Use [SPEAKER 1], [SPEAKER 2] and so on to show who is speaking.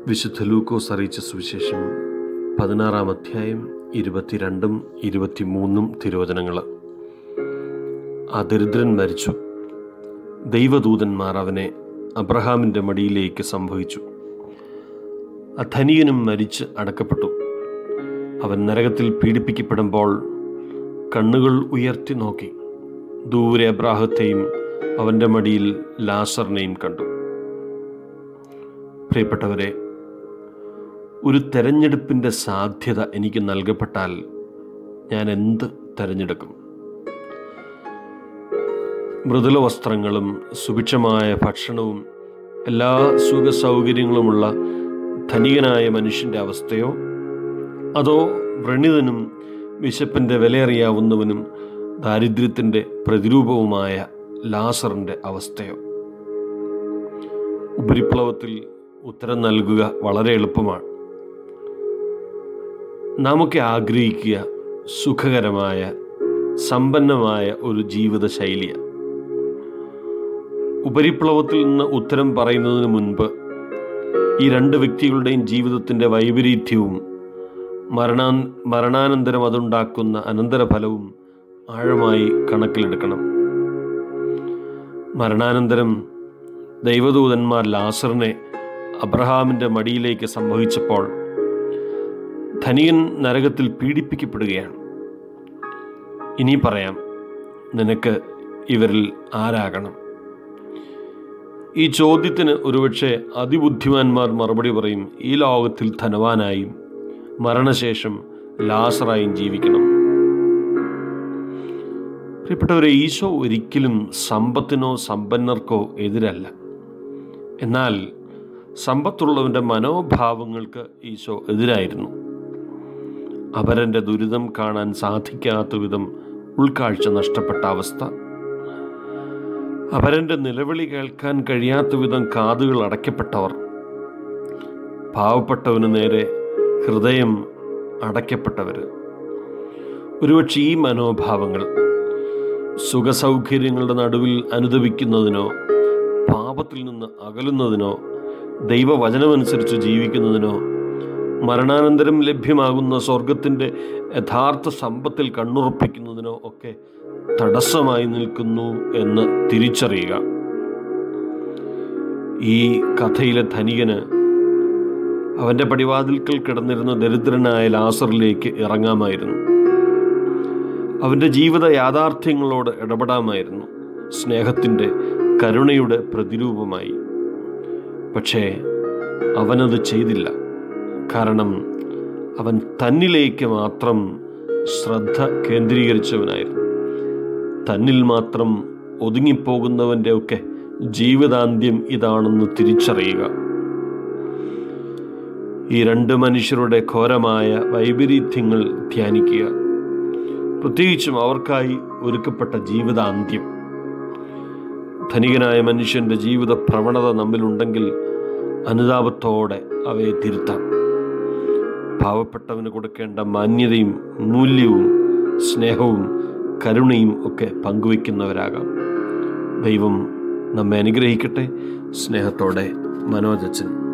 [SPEAKER 1] വിശുദ്ധ ലൂക്കോസ് അറിയിച്ച സുവിശേഷം പതിനാറാം അധ്യായം ഇരുപത്തിരണ്ടും ഇരുപത്തിമൂന്നും തിരുവചനങ്ങൾ ആ ദരിദ്രൻ മരിച്ചു ദൈവദൂതന്മാർ അവനെ അബ്രഹാമിൻ്റെ മടിയിലേക്ക് സംഭവിച്ചു ആ ധനികനും മരിച്ച് അടക്കപ്പെട്ടു അവൻ നരകത്തിൽ പീഡിപ്പിക്കപ്പെടുമ്പോൾ കണ്ണുകൾ ഉയർത്തി നോക്കി ദൂരെ അബ്രാഹത്തെയും അവൻ്റെ മടിയിൽ ലാസറിനെയും കണ്ടു പ്രിയപ്പെട്ടവരെ ഒരു തെരഞ്ഞെടുപ്പിൻ്റെ സാധ്യത എനിക്ക് നൽകപ്പെട്ടാൽ ഞാൻ എന്ത് തിരഞ്ഞെടുക്കും മൃദുല വസ്ത്രങ്ങളും സുഭിക്ഷമായ ഭക്ഷണവും എല്ലാ സുഖ സൗകര്യങ്ങളുമുള്ള ധനികനായ മനുഷ്യൻ്റെ അവസ്ഥയോ അതോ വ്രണിതനും വിശപ്പിൻ്റെ വിലയറിയാവുന്നവനും ദാരിദ്ര്യത്തിൻ്റെ പ്രതിരൂപവുമായ ലാസറിൻ്റെ അവസ്ഥയോ ഉപരിപ്ലവത്തിൽ ഉത്തരം നൽകുക വളരെ എളുപ്പമാണ് നാമൊക്കെ ആഗ്രഹിക്കുക സുഖകരമായ സമ്പന്നമായ ഒരു ജീവിത ശൈലിയാണ് ഉപരിപ്ലവത്തിൽ നിന്ന് ഉത്തരം പറയുന്നതിന് മുൻപ് ഈ രണ്ട് വ്യക്തികളുടെയും ജീവിതത്തിൻ്റെ വൈപരീത്യവും മരണാ മരണാനന്തരം അതുണ്ടാക്കുന്ന അനന്തരഫലവും ആഴമായി കണക്കിലെടുക്കണം മരണാനന്തരം ദൈവദൂതന്മാർ ലാസറിനെ അബ്രഹാമിൻ്റെ മടിയിലേക്ക് സംഭവിച്ചപ്പോൾ ധനികൻ നരകത്തിൽ പീഡിപ്പിക്കപ്പെടുകയാണ് ഇനി പറയാം നിനക്ക് ഇവരിൽ ആരാകണം ഈ ചോദ്യത്തിന് ഒരുപക്ഷെ അതിബുദ്ധിമാന്മാർ മറുപടി പറയും ഈ ലോകത്തിൽ ധനവാനായും മരണശേഷം ലാസറായും ജീവിക്കണം പ്രിയപ്പെട്ടവരെ ഈശോ ഒരിക്കലും സമ്പത്തിനോ സമ്പന്നർക്കോ എതിരല്ല എന്നാൽ സമ്പത്തുള്ളവൻ്റെ മനോഭാവങ്ങൾക്ക് ഈശോ എതിരായിരുന്നു അപരൻ്റെ ദുരിതം കാണാൻ സാധിക്കാത്ത വിധം ഉൾക്കാഴ്ച നഷ്ടപ്പെട്ട അവസ്ഥ അപരൻ്റെ നിലവിളി കേൾക്കാൻ കഴിയാത്ത വിധം കാതുകൾ അടയ്ക്കപ്പെട്ടവർ പാവപ്പെട്ടവന് നേരെ ഹൃദയം അടയ്ക്കപ്പെട്ടവർ ഒരുപക്ഷെ ഈ മനോഭാവങ്ങൾ സുഖസൗകര്യങ്ങളുടെ നടുവിൽ അനുദപിക്കുന്നതിനോ പാപത്തിൽ നിന്ന് അകലുന്നതിനോ ദൈവവചനമനുസരിച്ച് ജീവിക്കുന്നതിനോ മരണാനന്തരം ലഭ്യമാകുന്ന സ്വർഗത്തിൻ്റെ യഥാർത്ഥ സമ്പത്തിൽ കണ്ണുറപ്പിക്കുന്നതിനോ ഒക്കെ തടസ്സമായി നിൽക്കുന്നു എന്ന് തിരിച്ചറിയുക ഈ കഥയിലെ ധനികന് അവൻ്റെ പടിവാതിൽക്കൽ കിടന്നിരുന്ന ദരിദ്രനായ ലാസറിലേക്ക് ഇറങ്ങാമായിരുന്നു അവൻ്റെ ജീവിത യാഥാർത്ഥ്യങ്ങളോട് ഇടപെടാമായിരുന്നു സ്നേഹത്തിൻ്റെ കരുണയുടെ പ്രതിരൂപമായി പക്ഷേ അവനത് ചെയ്തില്ല കാരണം അവൻ തന്നിലേക്ക് മാത്രം ശ്രദ്ധ കേന്ദ്രീകരിച്ചവനായിരുന്നു തന്നിൽ മാത്രം ഒതുങ്ങിപ്പോകുന്നവൻ്റെ ഒക്കെ ജീവിതാന്ത്യം ഇതാണെന്ന് തിരിച്ചറിയുക ഈ രണ്ട് മനുഷ്യരുടെ ഘോരമായ വൈപരീത്യങ്ങൾ ധ്യാനിക്കുക പ്രത്യേകിച്ചും അവർക്കായി ഒരുക്കപ്പെട്ട ജീവിതാന്ത്യം ധനികനായ മനുഷ്യൻ്റെ ജീവിത പ്രവണത നമ്മിലുണ്ടെങ്കിൽ അനുതാപത്തോടെ അവയെ തിരുത്താം പാവപ്പെട്ടവന് കൊടുക്കേണ്ട മാന്യതയും മൂല്യവും സ്നേഹവും കരുണയും ഒക്കെ പങ്കുവയ്ക്കുന്നവരാകാം ദൈവം നമ്മെ അനുഗ്രഹിക്കട്ടെ സ്നേഹത്തോടെ മനോജച്ചൻ